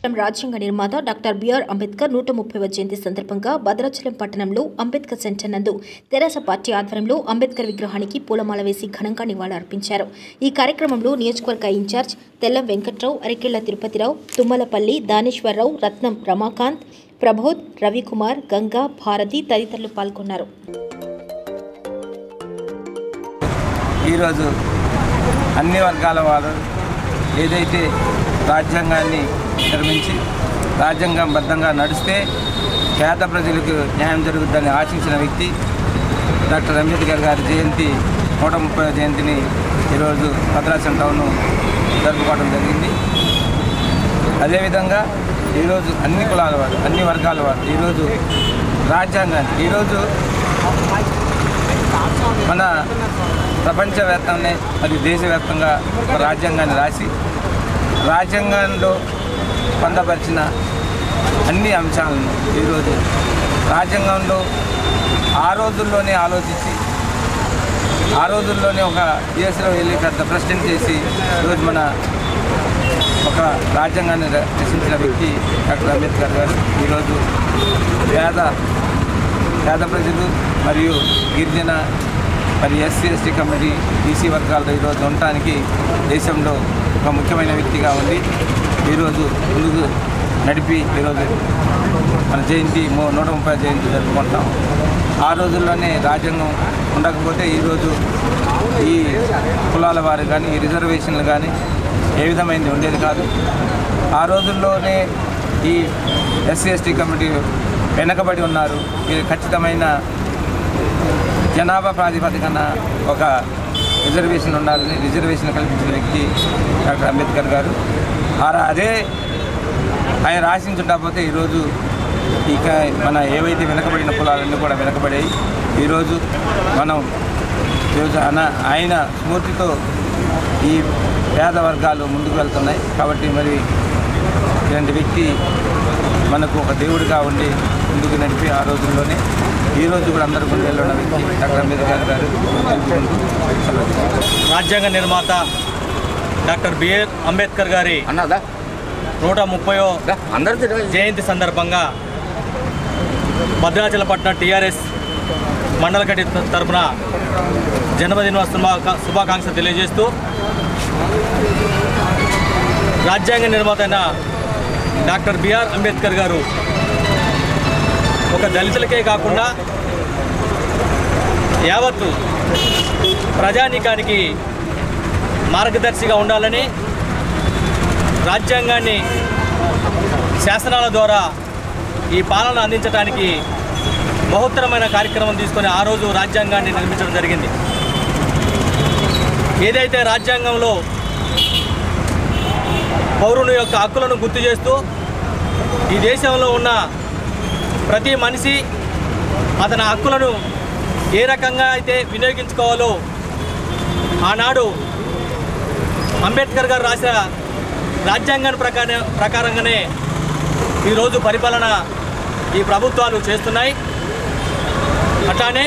రాజ్యాంగ నిర్మాత doctor BR Ambedkar నూట ముప్పైవ జయంతి సందర్భంగా భద్రాచలం పట్టణంలో అంబేద్కర్ సెంటర్ నందు తెరాస పార్టీ ఆధ్వర్యంలో అంబేద్కర్ విగ్రహానికి పూలమాల వేసి ఘనంగా నివాళులర్పించారు ఈ కార్యక్రమంలో నియోజకవర్గ ఇన్ఛార్జ్ తెల్లం వెంకట్రావు అరికెళ్ల తిరుపతిరావు తుమ్మలపల్లి దానేశ్వరరావు రత్నం రమాకాంత్ ప్రబోధ్ రవికుమార్ గంగా భారతి తదితరులు పాల్గొన్నారు ఈరోజు అన్ని వర్గాల వారు ఏదైతే రాజ్యాంగాన్ని నిర్మించి రాజ్యాంగబద్ధంగా నడిస్తే పేద ప్రజలకు న్యాయం జరుగుతుందని ఆశించిన వ్యక్తి డాక్టర్ అంబేద్కర్ గారి జయంతి నూట ముప్పై జయంతిని ఈరోజు భద్రాచలం టౌన్ జరుపుకోవడం జరిగింది అదేవిధంగా ఈరోజు అన్ని కులాల వారు అన్ని వర్గాల వారు ఈరోజు రాజ్యాంగాన్ని ఈరోజు మన ప్రపంచవ్యాప్తంగానే మరియు దేశవ్యాప్తంగా ఒక రాజ్యాంగాన్ని రాసి రాజ్యాంగంలో పొందపరిచిన అన్ని అంశాలను ఈరోజు రాజ్యాంగంలో ఆ రోజుల్లోనే ఆలోచించి ఆ రోజుల్లోనే ఒక యుఎస్లో వెళ్ళి పెద్ద ప్రెసిడెంట్ చేసి ఈరోజు మన ఒక రాజ్యాంగాన్ని ర- రచించిన వ్యక్తి డాక్టర్ అంబేద్కర్ గారు ఈరోజు పేద పేద ప్రజలు మరియు గిరిజన మరి ఎస్సీ ఎస్టీ కమిటీ బీసీ వర్గాల్లో ఈరోజు ఉండటానికి దేశంలో ఒక ముఖ్యమైన వ్యక్తిగా ఉంది ఈరోజు ముందుకు నడిపి ఈరోజు మన జయంతి మూ- నూట ముప్పై జయంతి జరుపుకుంటాం ఆ రోజుల్లోనే రాజ్యాంగం ఉండకపోతే ఈరోజు ఈ కులాల వారు కానీ ఈ రిజర్వేషన్లు కానీ ఏ విధమైనది ఉండేది కాదు ఆ రోజుల్లోనే ఈ ఎస్సీ ఎస్టీ కమిటీ వెనకబడి ఉన్నారు ఇది ఖచ్చితమైన జనాభా ప్రాతిపదికన ఒక రిజర్వేషన్ ఉండాలని రిజర్వేషన్ కల్పించిన వ్యక్తి డాక్టర్ అంబేద్కర్ గారు ఆ- అదే ఆయన రాసించుండకపోతే ఈరోజు ఇక మన ఏవైతే వెనకబడిన కులాలన్నీ కూడా వెనకబడాయి ఈరోజు మనం ఈరోజు అన ఆయన స్ఫూర్తితో ఈ పేద వర్గాలు ముందుకు వెళ్తున్నాయి కాబట్టి మరి ఇలాంటి వ్యక్తి మనకు ఒక దేవుడిగా ఉండి ముందుకు నడిపి ఆ రోజుల్లోనే ఈ రోజు కూడా అందరూ ముందు వెళ్ళిన వ్యక్తి డాక్టర్ అంబేద్కర్ గారు తెలుపుకుంటూ సెలవు. రాజ్యాంగ నిర్మాత డాక్టర్ బిఆర్ అంబేద్కర్ గారి అన్నదా నూట ముప్పయో అందరూ తిరగాలి. జయంతి సందర్భంగా భద్రాచలపట్నం టీఆర్ఎస్ మండల కటి తరపున జన్మదిన శుభాకా శుభాకాంక్షలు తెలియజేస్తూ రాజ్యాంగ నిర్మాత అయిన డాక్టర్ బిఆర్ అంబేద్కర్ గారు ఒక దళితులకే కాకుండా యావత్తు ప్రజానీకానికి మార్గదర్శిగా ఉండాలని రాజ్యాంగాన్ని శాసనాల ద్వారా ఈ పాలన అందించడానికి బహుత్తరమైన కార్యక్రమం తీసుకొని ఆ రోజు రాజ్యాంగాన్ని నిర్మించడం జరిగింది ఏదైతే రాజ్యాంగంలో పౌరుని యొక్క హక్కులను గుర్తు చేస్తూ ఈ దేశంలో ఉన్న ప్రతి మనిషి అతని హక్కులను ఏ రకంగా అయితే వినియోగించుకోవాలో ఆనాడు అంబేద్కర్ గారు రాసిన రాజ్యాంగాన్ని ప్రకారం ప్రకారంగానే ఈరోజు పరిపాలన ఈ ప్రభుత్వాలు చేస్తున్నాయి అట్లానే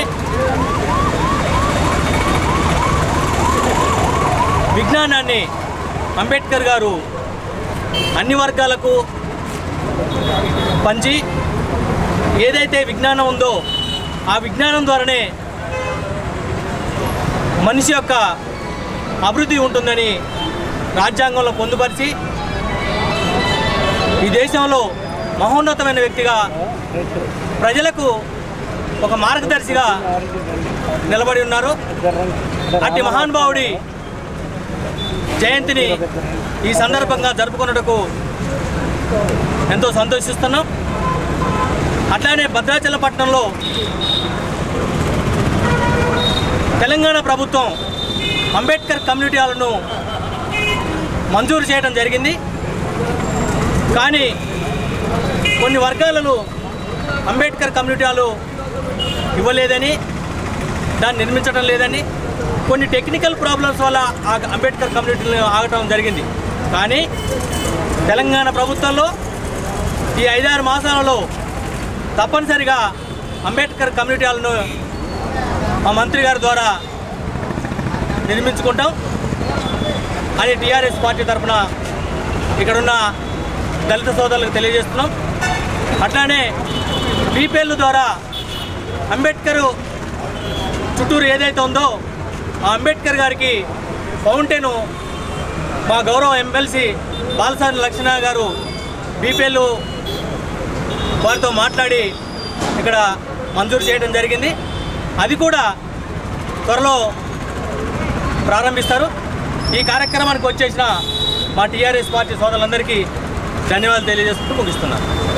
విజ్ఞానాన్ని అంబేద్కర్ గారు అన్ని వర్గాలకు పంచి ఏదైతే విజ్ఞానం ఉందో ఆ విజ్ఞానం ద్వారానే మనిషి యొక్క అభివృద్ధి ఉంటుందని రాజ్యాంగంలో పొందుపరిచి ఈ దేశంలో మహోన్నతమైన వ్యక్తిగా ప్రజలకు ఒక మార్గదర్శిగా నిలబడి ఉన్నారు అట్టి మహానుభావుడి జయంతిని ఈ సందర్భంగా జరుపుకున్నటకు ఎంతో సంతోషిస్తున్నాం అట్లానే భద్రాచలపట్నంలో తెలంగాణ ప్రభుత్వం అంబేద్కర్ కమ్యూనిటీ హాల్ను మంజూరు చేయడం జరిగింది కానీ కొన్ని వర్గాలను అంబేద్కర్ కమ్యూనిటీ హాలు ఇవ్వలేదని దాన్ని నిర్మించడం లేదని కొన్ని టెక్నికల్ ప్రాబ్లమ్స్ వల్ల ఆ అంబేద్కర్ కమ్యూనిటీని ఆగటం జరిగింది కానీ తెలంగాణ ప్రభుత్వంలో ఈ ఐదారు మాసాలలో తప్పనిసరిగా అంబేద్కర్ కమ్యూనిటీ హాల్ను మా మంత్రి గారి ద్వారా నిర్మించుకుంటాం అని టీఆర్ఎస్ పార్టీ తరఫున ఇక్కడున్న దళిత సోదరులకు తెలియజేస్తున్నాం అట్లానే బీపీఎల్ ద్వారా అంబేద్కర్ చుట్టూరు ఏదైతే ఉందో ఆ అంబేద్కర్ గారికి ఫౌంటైను మా గౌరవ ఎమ్మెల్సీ బాలసాని లక్ష్మణ గారు బీపీఎల్ వారితో మాట్లాడి ఇక్కడ మంజూరు చేయడం జరిగింది అది కూడా త్వరలో ప్రారంభిస్తారు ఈ కార్యక్రమానికి వచ్చేసిన మా టీఆర్ఎస్ పార్టీ సోదరులందరికీ ధన్యవాదాలు తెలియజేస్తూ ముగిస్తున్నాను